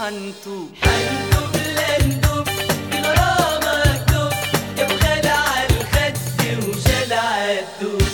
حنتوب هندوب لندوب بغرامك دوب يا ابو خلع الخد وشلع الدوب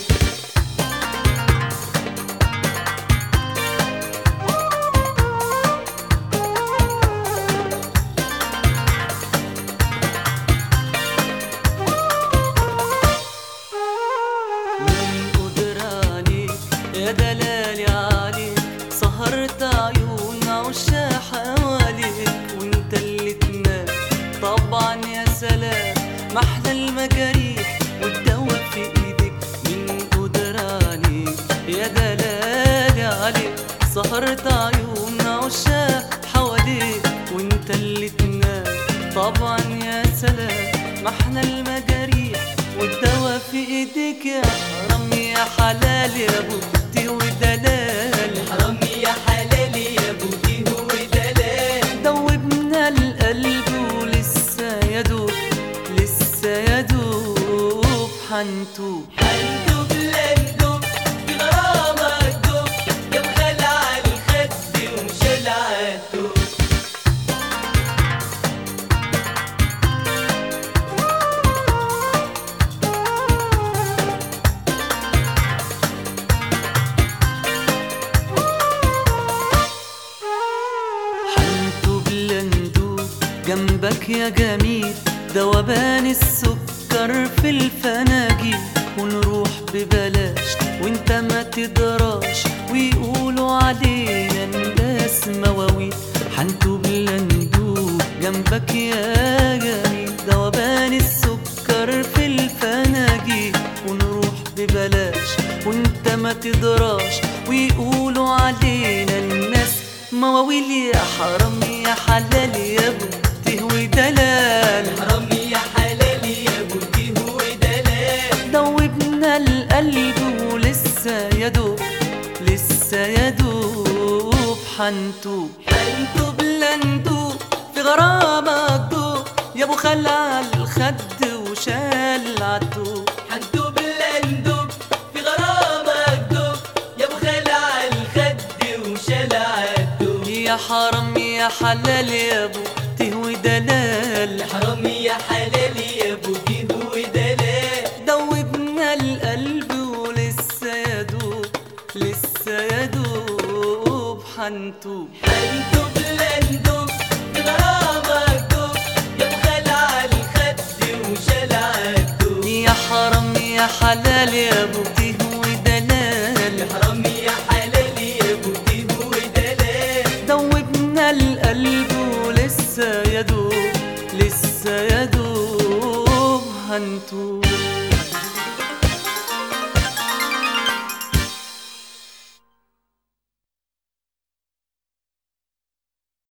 من قدراني يا دلالي عليك سهرت عيون عشاق حواليك وانت اللي تنام طبعا يا سلام محلى المجاريح والدواء في ايدك من قدراني يا دلالي عليك سهرت عيون عشاق حواليك وانت اللي تنام طبعا يا سلام محنى المجاريح والدواء في ايديك يا حرام يا حلال يا بوتي ودلال حرامي يا حلالي يا بوتي هو دلال دوبنا القلب ولسه يدوب لسه يدوب حنتوب هندوب لندوب بغرامك دوب يا ابو خلع الخد وشلع الدوب حنتوب لندوب جنبك يا جميل دوبان السكر في الفناجيل ونروح ببلاش وانت ما تدراش ويقولوا علينا الناس مواويل حنتوب لندوب جنبك يا جميل دوبان السكر في الفناجيل ونروح ببلاش وانت ما تدراش ويقولوا علينا الناس مواويل يا حرام يا حلال يا بنتي ودلال حرامي يا حلالي يا بوتي هو دلال دوبنا القلب ولسه يدوب لسه يدوب حنتوب حنتوب لندوب في غرامك دوب يا ابو خلع الخد وشال عالدوب هندوب لندوب في غرامك دوب يا ابو خلع الخد وشلع الدوب يا حرام يا حلال يا بوتي ودلال حرامي يا حلالي يا بوتي هو دلال دوبنا القلب ولسه يدوب لسه يدوب حنتوب هندوب لندوب في غرامك دوب يا ابو خلع الخد وشلع الدوب يا حرام يا حلال يا بوتي ودلال حرامي يا حلالي يا بوتي هو دلال دوبنا القلب ولسه يدوب لسه يدوب هنتوب